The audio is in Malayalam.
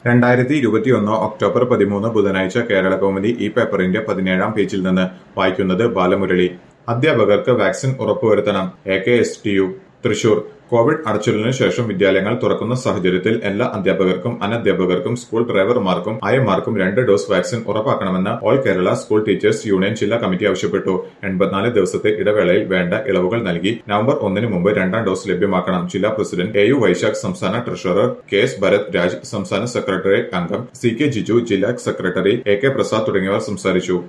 രണ്ടായിരത്തി ഇരുപത്തിയൊന്ന് ഒക്ടോബർ പതിമൂന്ന് ബുധനാഴ്ച കേരള കൗമുദി ഈ പേപ്പറിന്റെ പതിനേഴാം പേജിൽ നിന്ന് വായിക്കുന്നത് ബാലമുരളി അധ്യാപകർക്ക് വാക്സിൻ ഉറപ്പുവരുത്തണം A K S T U Thrissur Covid അടച്ചിടലിനു ശേഷം വിദ്യാലയങ്ങൾ തുറക്കുന്ന സാഹചര്യത്തിൽ എല്ലാ അധ്യാപകർക്കും അനധ്യാപകർക്കും സ്കൂൾ ഡ്രൈവർമാർക്കും ആയമാർക്കും രണ്ട് ഡോസ് വാക്സിൻ ഉറപ്പാക്കണമെന്ന് all Kerala school teachers union ജില്ലാ കമ്മിറ്റി ആവശ്യപ്പെട്ടു എൺപത്തിനാല് ദിവസത്തെ ഇടവേളയിൽ വേണ്ട ഇളവുകൾ നൽകി നവംബർ ഒന്നിന് മുമ്പ് രണ്ടാം ഡോസ് ലഭ്യമാക്കണം ജില്ലാ പ്രസിഡന്റ് എ യു വൈശാഖ് സംസ്ഥാന treasurer K S Bharat Raj സംസ്ഥാന സെക്രട്ടേറിയറ്റ് അംഗം സി കെ ജിജു ജില്ലാ സെക്രട്ടറി എ കെ പ്രസാദ് തുടങ്ങിയവർ സംസാരിച്ചു